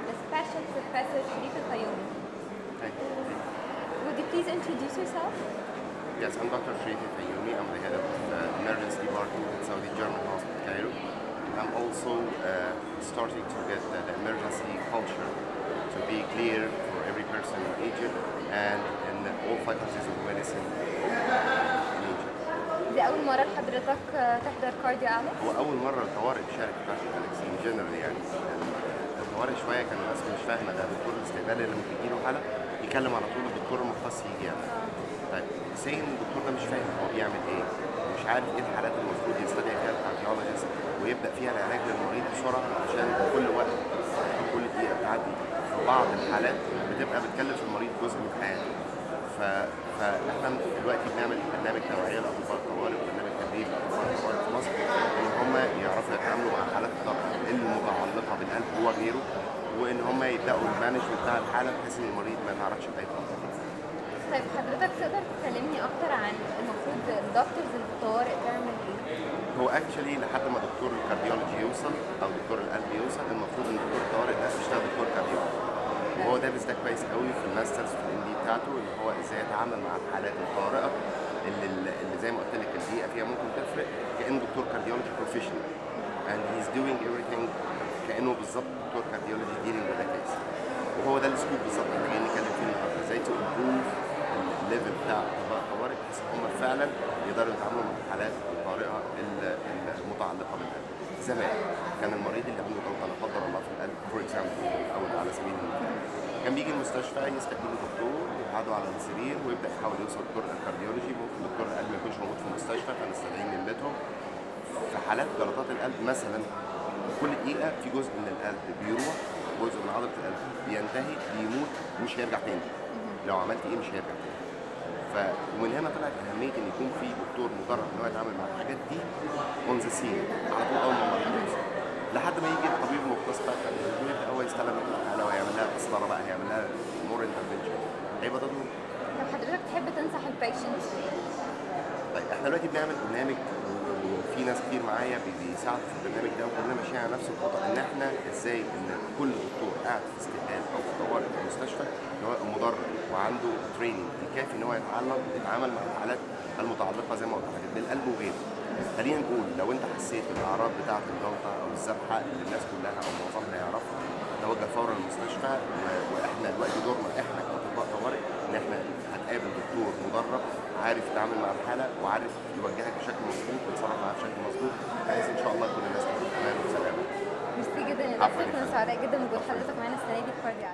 the special professor Sharif Al-Fayoumi. Hi. Would you please introduce yourself? Yes, I'm Dr. Sharif Fayoumi. I'm the head of the emergency department at Saudi German Hospital Cairo. I'm also uh, starting to get the, the emergency culture to be clear for every person in Egypt and in all faculties of medicine in Egypt. دي أول مرة لحضرتك آه، تحضر كارديو أليكس؟ هو أول مرة الطوارئ تشارك في كارت أليكس in general يعني الطوارئ شوية كان الناس مش فاهمة ده دكتور الاستقبال اللي لما بيجي له حالة يكلم على طول الدكتور المختص يجي يعني طيب سي ان الدكتور ده مش فاهم هو بيعمل ايه مش عارف ايه الحالات اللي المفروض يستدعي فيها الكارديولوجيست ويبدا فيها العلاج للمريض بسرعه عشان كل وقت او كل دقيقه بتعدي في بعض الحالات بتبقى بتكلف المريض جزء من حياته ف... فاحنا دلوقتي بنعمل برنامج توعيه لاطباء الطوارئ وبرنامج تدريب لاطباء الطوارئ في مصر ان هم يعرفوا يتعاملوا مع حالات الضغط المتعلقه بالقلب وغيره وان هم يبداوا المانجمنت بتاع الحاله بحيث ان المريض ما يتعرضش لاي خطر طيب حضرتك تقدر تكلمني أكتر عن المفروض الدكتورز اللي في الطوارئ تعمل إيه؟ هو اكشلي لحد ما دكتور الكارديولوجي يوصل او دكتور القلب يوصل المفروض ان دكتور الطوارئ ده يشتغل دكتور كارديولوجي وهو دارس ده كويس قوي في الماسترز في الام دي بتاعته ان هو ازاي يتعامل مع الحالات الطارئه اللي, اللي زي ما قلت لك الدقيقه فيها ممكن تفرق كانه دكتور كارديولوجي بروفيشنال and he's doing everything كانه بالظبط دكتور كارديولوجي dealing with a case وهو ده السكوب بالظبط اللي جايين نتكلم فيه النهارده ازاي تو امبروف الليفل بتاع اطباء الطوارئ بحيث ان هم فعلا يقدروا يتعاملوا مع الحالات الطارئه ال- المتعلقه بالقلب. زمان كان المريض اللي عنده جلطه لا قدر الله في القلب فور اكزامبل او على سبيل المثال كان بيجي المستشفى يستقبله دكتور يقعدوا على السرير ويبدا يحاول يوصل دكتور الكارديولوجي ممكن دكتور القلب ما يكونش موجود في المستشفى فنستدعيه من بيتهم في حالات جلطات القلب مثلا كل دقيقه في جزء من القلب بيروح جزء من عضله القلب بينتهي بيموت مش هيرجع تاني لو عملت ايه مش هيرجع تاني ف ومن هنا طلعت اهميه ان يكون في دكتور مدرب ان هو يتعامل مع الحاجات دي اون ذا سين على طول اول ما المريض يوصل لحد ما يجي الطبيب المختص بتاع الكارديولوجي ويبدا هو يستلم الحاله ويعمل لها قسطره بقى هيعمل لها مور انترفنشن هيبقى ده دور طب حضرتك تحب تنصح البيشنتس طيب احنا دلوقتي بنعمل برنامج وفي ناس كتير معايا بي- بيساعدوا في البرنامج ده وكلنا ماشيين على نفس الخطه ان احنا ازاي ان كل دكتور قاعد في استقبال او في طوارئ في المستشفى ان هو يبقى مدرب وعنده تريننج يكافي ان هو يتعلم يتعامل مع الحالات المتعلقه زي ما قلت لحضرتك بالقلب وغيره. خلينا نقول لو انت حسيت بالاعراض بتاعه الجلطه او الذبحه اللي الناس كلها او معظمها يعرفها توجه فورا للمستشفى و- واحنا دلوقتي دورنا احنا كاطباء طوارئ ان احنا هتقابل دكتور مدرب عارف يتعامل مع الحاله وعارف يوجهك بشكل مظبوط ويتصرف معاها بشكل مظبوط بحيث ان شاء الله كل الناس تكون تمام وسلامه ميرسي جدا يا عفواً دكتور يا كنا فندم. سعداء جدا بوجود حضرتك معانا السنة دي في كارديو